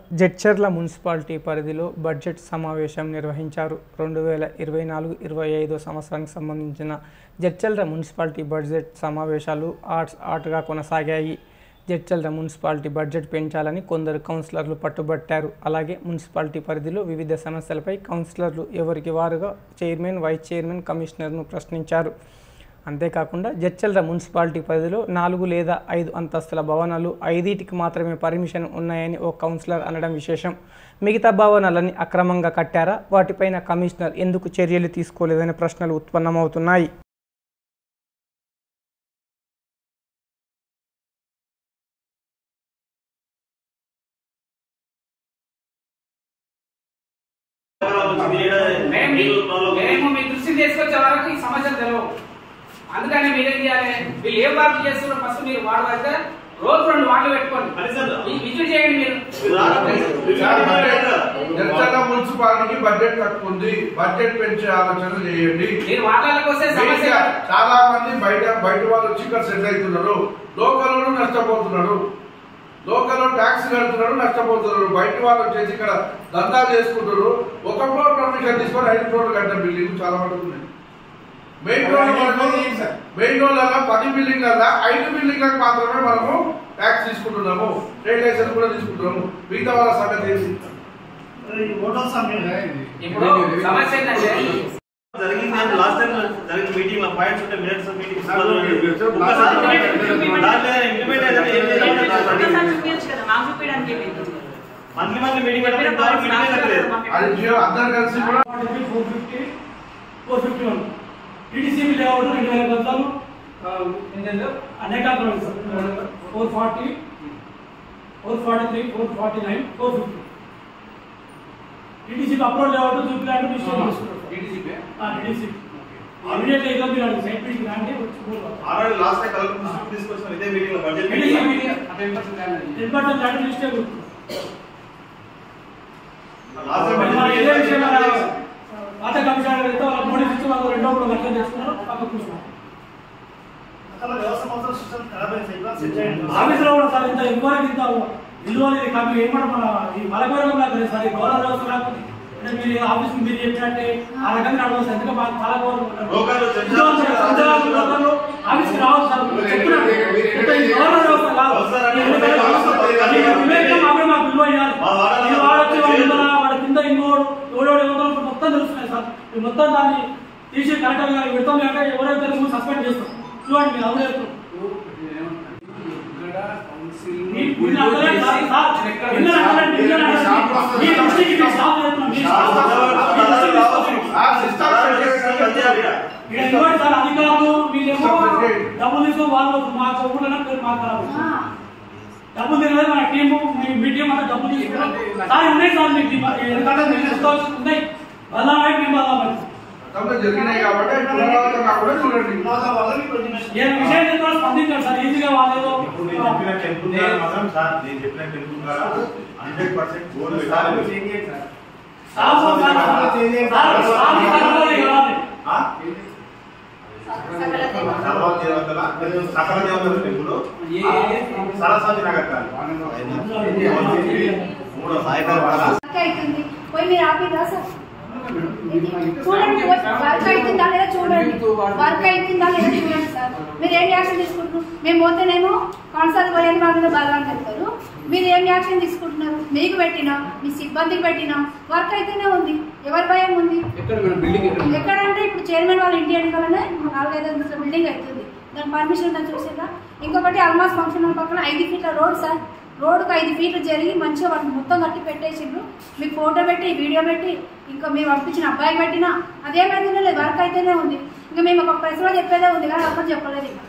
Jadcherla municipality పరిధిలో budget సమావేశం నిర్వహించారు రెండు వేల ఇరవై నాలుగు ఇరవై ఐదో సంవత్సరానికి సంబంధించిన జడ్చర్ల మున్సిపాలిటీ బడ్జెట్ సమావేశాలు ఆర్ట్స్ ఆర్ట్గా కొనసాగాయి జడ్చర్ల మున్సిపాలిటీ బడ్జెట్ పెంచాలని కొందరు కౌన్సిలర్లు పట్టుబట్టారు అలాగే మున్సిపాలిటీ పరిధిలో వివిధ సమస్యలపై కౌన్సిలర్లు ఎవరికి వారుగా చైర్మన్ వైస్ చైర్మన్ కమిషనర్ను ప్రశ్నించారు అంతేకాకుండా జడ్చర్ల మున్సిపాలిటీ పరిధిలో నాలుగు లేదా ఐదు అంతస్తుల భవనాలు ఐదింటికి మాత్రమే పర్మిషన్ ఉన్నాయని ఓ కౌన్సిలర్ అనడం విశేషం మిగతా భవనాలని అక్రమంగా కట్టారా వాటిపైన కమిషనర్ ఎందుకు చర్యలు తీసుకోలేదనే ప్రశ్నలు ఉత్పన్నమవుతున్నాయి మేము మీ- మేము మీ దృష్టికి తీసుకొచ్చే వరకు ఈ సమస్యలు తెలియవు అందుకని మీరేం చేయాలి వీళ్ళు ఏ వర్క్ చేస్తున్నారో ఫస్ట్ మీరు వాడు అయితే రోజు రెండు మాటలు పెట్టుకోండి ఈ విజిట్ చేయండి మీరు జనసేన మున్సిపాలిటీకి బడ్జెట్ తక్కువ ఉంది బడ్జెట్ పెంచే ఆలోచన చేయండి మీరు మాటలకు వస్తే సమస్య ఇంకా చాలా మంది బయట బయట వాళ్ళు వచ్చి ఇక్కడ సెటిల్ అవుతున్నారు లోకల్ నష్టపోతున్నారు లోకల్ ట్యాక్స్ కడుతున్నారు నష్టపోతున్నారు బయట వాళ్ళు వచ్చేసి ఇక్కడ దందా చేసుకుంటారు ఒక ఫ్లోర్ పర్మిషన్ తీసుకొని ఐదు ఫ్లోర్ కట్టిన బిల్డింగ్ చాలా మటుకు ఉన్నాయి మెయిన్ రోడ్ మెయిన్ రోడ్ అలా పది బిల్డింగ్ అలా ఐదు బిల్డింగ్ మాత్రమే మనము ట్యాక్స్ తీసుకుంటున్నాము ట్రేడ్ లైసెన్స్ కూడా తీసుకుంటున్నాము మిగతా వాళ్ళ సంగతి ఏంటి ఇప్పుడు సమస్య ఏంటంటే జరిగింది అంటే లాస్ట్ టైం జరిగిన మీటింగ్ లో పాయింట్స్ ఉంటే minutes meeting monthly monthly meeting అది జియో అందరు కలిసి కూడా four fifty four fifty one TDCB layout రెండు వేల గజాలు అనేక four forty four forty three four forty nine four fifty TDCB upload layout చూపించాలంటే మీరు షేర్ చేసుకుంటారు టీడీసీ ఇమీడియట్ గా మీరు అడిగి సైట్ మీటింగ్ రాండి వచ్చి కూర్చోవాలి. ఆల్రెడీ లాస్ట్ టైం కలెక్టర్ తీసుకొచ్చిన ఇదే మీటింగ్ లో budget TDC meeting meeting important లాంటి లిస్టే లాస్ట్ టైం మన బడ్జెట్ ఇదే విషయం మన మీటింగ్ పాత కమిషనర్ అయితే వాళ్ళ మోడీ ఇచ్చి వాళ్ళు రెండో కూడా లెక్క తెచ్చుకున్నారు పక్క కూర్చున్నారు ఆఫీసులో కూడా సార్ ఇంత ఎంక్వైరీ ఇంత విలువ అనేది కమి ఏమన్నా మన ఈ మలకవరం లాగా లేదు సార్ ఈ గౌరవ వ్యవస్థ లాగా అంటే మీరు ఆఫీస్ మీరు చెప్పినట్టే ఆ రకంగా నడవాలి సార్ ఎందుకంటే మాకు చాలా గౌరవం ఉంటారు. లోకాలు ఇందులో సార్, సంచాలకులు లోకాలు ఆఫీస్కి రావాలి సార్ చెప్తున్నాను. ఇంత ఈ గౌరవ వ్యవస్థ కాదు. ఈ ఎందుకంటే ఈ వివేకం మాత్రమే మాకు విలువ ఇవ్వాలి. మా వాడలో ఈ వాడొచ్చి వాడి ముందర, వాడి కింద ఇంకోడు ఎవడోడు ఎవడో మొత్తం తెలుస్తున్నాయి సార్ ఈ మొత్తం దాన్ని తీసి కరెక్ట్ గా పెడతాం అంటే ఎవరైతే సస్పెండ్ చేస్తాం చూడండి మీరు అవును చెప్తాం మీ- మీరు అడగలేదు సార్, సార్, ఎందుకు అడగలేదు? ఎందుకు అడగలేదు? మీ దృష్టికి మీ స్టాఫ్ చెప్తున్నాం, మీ స్టాఫ్ మీ దృష్టికి తీసుకొస్తాం. ఆ సిస్టమ్ ఇక్కడ ఇవ్వండి సార్ అధికారులు మీరేమో డబ్బులు తీసుకొని వాళ్ళు మా చదువుకున్న పేరు మాట్లాడాలి డబ్బులు తినలేదు మన టీము మీ మీ టీం అంతా డబ్బులు తీసుకున్నాం సార్ ఉన్నాయి సార్ మీకు ఈ- ఎందుకంటే మీరు తీసుకోవాల్సి ఉన్నాయి బల్లాబాయ్ మేము బల్లాబాయ్ గతంలో జరిగినాయి కాబట్టి పునరావృతం కాకుండా చూడండి ఏ విషయం చెప్పినా స్పందించారు సార్ ఈజీగా వాళ్ళేదో ఇప్పుడు నేను చెప్పిన టెంపుల్ ద్వారా మాత్రం సార్ నేను చెప్పిన టెంపుల్ ద్వారా హండ్రెడ్ పర్సెంట్ గోల్ పెట్టాలి sir sir sir sir sir కలవాలి కలవాలి ఆ? సర్వ దేవతల సకల దేవతల టెంపుల్ సరస్వతి నగర్ కాదు మూడో సాయకాలం వర్క్ అవుతుంది పోయి మీరు ఆపిరా సార్ చూడండి వర్క్ అవుతుందా లేదా చూడండి వర్క్ అవుతుందా లేదా చూడండి సార్ మీరు ఏం యాక్షన్ తీసుకుంటున్నారు మేము పోతేనేమో కాన్సల్ పోయేది మా మీద బలవాన్ చెప్తారు మీరు ఏం యాక్షన్ తీసుకుంటున్నారు మీకు పెట్టినా మీ సిబ్బందికి పెట్టినా వర్క్ అయితేనే ఉంది ఎవరి భయం ఉంది ఎక్కడంటే ఇప్పుడు చైర్మన్ వాళ్ళ ఇంటి వెనకాలనే నాలుగైదు అంతస్తుల బిల్డింగ్ అవుతుంది దాని పర్మిషన్ ఉందని చూసిందా ఇంకొకటి అల్మాస్ ఫంక్షన్ హాల్ పక్కన ఐదు ఫీట్ల రోడ్ సార్ రోడ్డుకు ఐదు ఫీట్లు జరిగి మంచిగా వాళ్ళు మొత్తం కట్టి పెట్టేసిండ్రు మీకు ఫోటో పెట్టి వీడియో పెట్టి ఇంకా మేము పంపించిన అబ్బాయికి పెట్టినా అదేమైందో లేదు వర్క్ అయితేనే ఉంది ఇంకా మేము ఒక ప్రెస్లో చెప్పేదే ఉంది కానీ అక్కడ చెప్పలేదు ఇంకా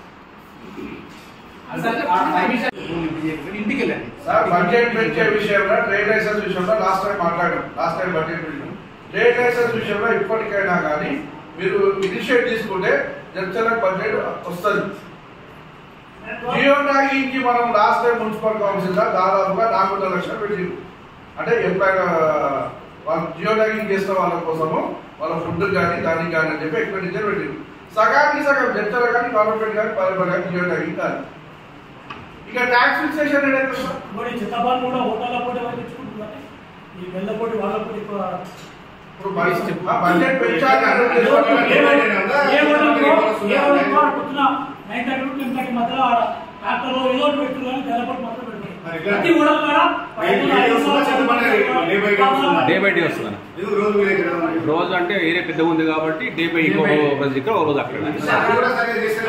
ఇంటికి వెళ్ళండి సార్ బడ్జెట్ పెంచే విషయంలో ట్రేడ్ లైసెన్స్ విషయంలో లాస్ట్ టైం మాట్లాడాం లాస్ట్ టైం బడ్జెట్ విషయం ట్రేడ్ లైసెన్స్ విషయంలో ఇప్పటికైనా కానీ మీరు ఇనిషియేట్ తీసుకుంటే జడ్చలకు బడ్జెట్ వస్తుంది జియో ట్యాగింగ్ కి మనం లాస్ట్ టైం మున్సిపల్ కౌన్సిల్ గా దాదాపుగా నాలుగున్నర లక్షలు పెట్టింది అంటే ఎప్పుడైనా వాళ్ళు జియో ట్యాగింగ్ చేసిన వాళ్ళ కోసము వాళ్ళ ఫుడ్ కానీ దానికి కానీ అని చెప్పి ఎక్స్పెండిచర్ పెట్టింది సగానికి సగం జడ్చల కానీ గవర్నమెంట్ కానీ పది కానీ జియో ట్యాగింగ్ కానీ ఇక ట్యాక్స్ ఫిక్సేషన్ అనేది మరి చిత్తబాన్ కూడా హోటల్ కూడా తెచ్చుకుంటున్నారు పెట్టుకుంటే ఈ వెళ్ళపోటీ వాళ్ళపోటీ ఎక్కువ ఇప్పుడు బడ్జెట్ ఆ బడ్జెట్ పెంచాలి అని ఏ ఉద్దేశంతో ఊరిలో- ఏ ఊరిలో- ఏ ఊరిలో పొద్దున nine thirty to ten thirty మధ్యలో ఆడ ట్రాక్టర్లో ఏదో ఒకటి పెట్టుకుని వెళ్ళపోటీ మొత్తం పెట్టుకుని మరి ఎట్లా? ప్రతి ఊళ్ళో కూడా డే బై డే వస్తుందా? చెప్పమని డే బై డే వస్తుందా? డే బై డే వస్తుందా ఎందుకు రోజు లేదు కదా మరి? రోజు అంటే ఏరియా పెద్దగా ఉంది కాబట్టి డే బై ఇంకో రోజు ఇక్కడ ఒక రోజు అక్కడ అది కూడా సరిగ్గా చేస్తే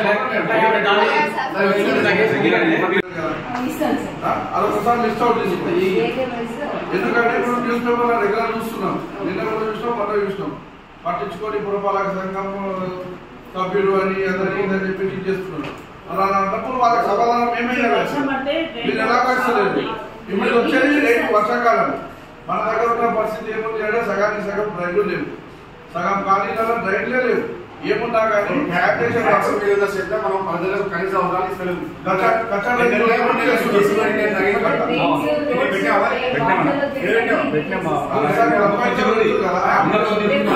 ఇస్తాను సార్ ఆ, అదొకసారి లిస్ట్ అవుట్ చేసుకోండి ఏరియా వైజ్ ఎందుకంటే ఇప్పుడు న్యూస్ పేపర్ రెగ్యులర్ చూస్తున్నాం నిన్న కూడా చూసినాం మొన్న చూసినాం పట్టించుకొని పురపాలక సంఘం సభ్యులు అని అదని ఇదని చెప్పి ఇది చేస్తున్నారు అలా అన్నప్పుడు వాళ్ళకి సమాధానం మేమే చేయాలి మీరు ఎలా పరిస్థితులేదు ఇప్పుడు ఇది వచ్చేది రేపు వర్షాకాలం మన దగ్గర ఉన్న పరిస్థితి ఏముంది అంటే సగానికి సగం రైళ్లు లేవు సగం ఖాళీలలో రైళ్లే లేవు ఏమున్నా కానీ శానిటేషన్ ట్యాక్స్ వాటర్ మీద ఉన్న శ్రద్ధ మనం ప్రజలకు కనీస అవసరాలు ఇస్తలేము. కచ్చా- కచ్చా రైతులు ఎన్నెన్నో చేస్తున్నారు. చేస్తున్నారు. నేను తగ్గించుకుంటా. డ్రైన్స్, రోడ్స్, పెట్టావా? వాటర్ పెట్టామా? పెరిగి- పెట్టామా? ఒకసారి అబ్బాయి చెవులు కదా, రేపు